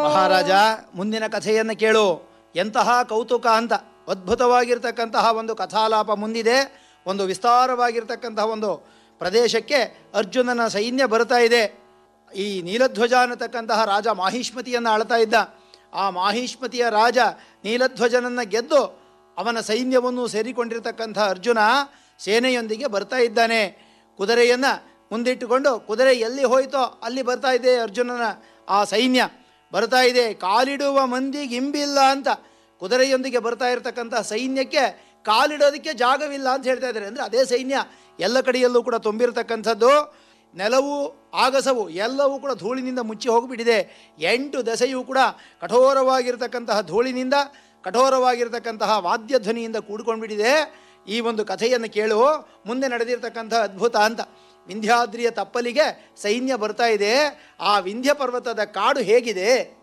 ಮಹಾರಾಜ ಮುಂದಿನ ಕಥೆಯನ್ನು ಕೇಳು ಎಂತಹ ಕೌತುಕ ಅಂತ ಅದ್ಭುತವಾಗಿರ್ತಕ್ಕಂತಹ ಒಂದು ಕಥಾಲಾಪ ಮುಂದಿದೆ ಒಂದು ವಿಸ್ತಾರವಾಗಿರ್ತಕ್ಕಂತಹ ಒಂದು ಪ್ರದೇಶಕ್ಕೆ ಅರ್ಜುನನ ಸೈನ್ಯ ಬರ್ತಾ ಇದೆ ಈ ನೀಲಧ್ವಜ ಅನ್ನತಕ್ಕಂತಹ ರಾಜ ಮಾಹಿಷ್ಮತಿಯನ್ನು ಆಳ್ತಾ ಇದ್ದ ಆ ಮಾಹಿಷ್ಮತಿಯ ರಾಜ ನೀಲಧ್ವಜನನ್ನು ಗೆದ್ದು ಅವನ ಸೈನ್ಯವನ್ನು ಸೇರಿಕೊಂಡಿರ್ತಕ್ಕಂಥ ಅರ್ಜುನ ಸೇನೆಯೊಂದಿಗೆ ಬರ್ತಾ ಇದ್ದಾನೆ ಕುದುರೆಯನ್ನು ಮುಂದಿಟ್ಟುಕೊಂಡು ಕುದುರೆ ಎಲ್ಲಿ ಹೋಯ್ತೋ ಅಲ್ಲಿ ಬರ್ತಾ ಇದೆ ಅರ್ಜುನನ ಆ ಸೈನ್ಯ ಬರ್ತಾ ಇದೆ ಕಾಲಿಡುವ ಮಂದಿಗೆ ಇಂಬಿಲ್ಲ ಅಂತ ಕುದುರೆಯೊಂದಿಗೆ ಬರ್ತಾ ಇರತಕ್ಕಂಥ ಸೈನ್ಯಕ್ಕೆ ಕಾಲಿಡೋದಕ್ಕೆ ಜಾಗವಿಲ್ಲ ಅಂತ ಹೇಳ್ತಾ ಇದ್ದಾರೆ ಅಂದರೆ ಅದೇ ಸೈನ್ಯ ಎಲ್ಲ ಕಡೆಯಲ್ಲೂ ಕೂಡ ತುಂಬಿರತಕ್ಕಂಥದ್ದು ನೆಲವು ಆಗಸವು ಎಲ್ಲವೂ ಕೂಡ ಧೂಳಿನಿಂದ ಮುಚ್ಚಿ ಹೋಗಿಬಿಟ್ಟಿದೆ ಎಂಟು ದೆಸೆಯೂ ಕೂಡ ಕಠೋರವಾಗಿರ್ತಕ್ಕಂತಹ ಧೂಳಿನಿಂದ ಕಠೋರವಾಗಿರ್ತಕ್ಕಂತಹ ವಾದ್ಯಧ್ವನಿಯಿಂದ ಕೂಡ್ಕೊಂಡ್ಬಿಟ್ಟಿದೆ ಈ ಒಂದು ಕಥೆಯನ್ನು ಕೇಳು ಮುಂದೆ ನಡೆದಿರ್ತಕ್ಕಂಥ ಅದ್ಭುತ ಅಂತ ವಿಂಧ್ಯಾದ್ರಿಯ ತಪ್ಪಲಿಗೆ ಸೈನ್ಯ ಬರ್ತಾ ಇದೆ ಆ ವಿಂಧ್ಯ ಪರ್ವತದ ಕಾಡು ಹೇಗಿದೆ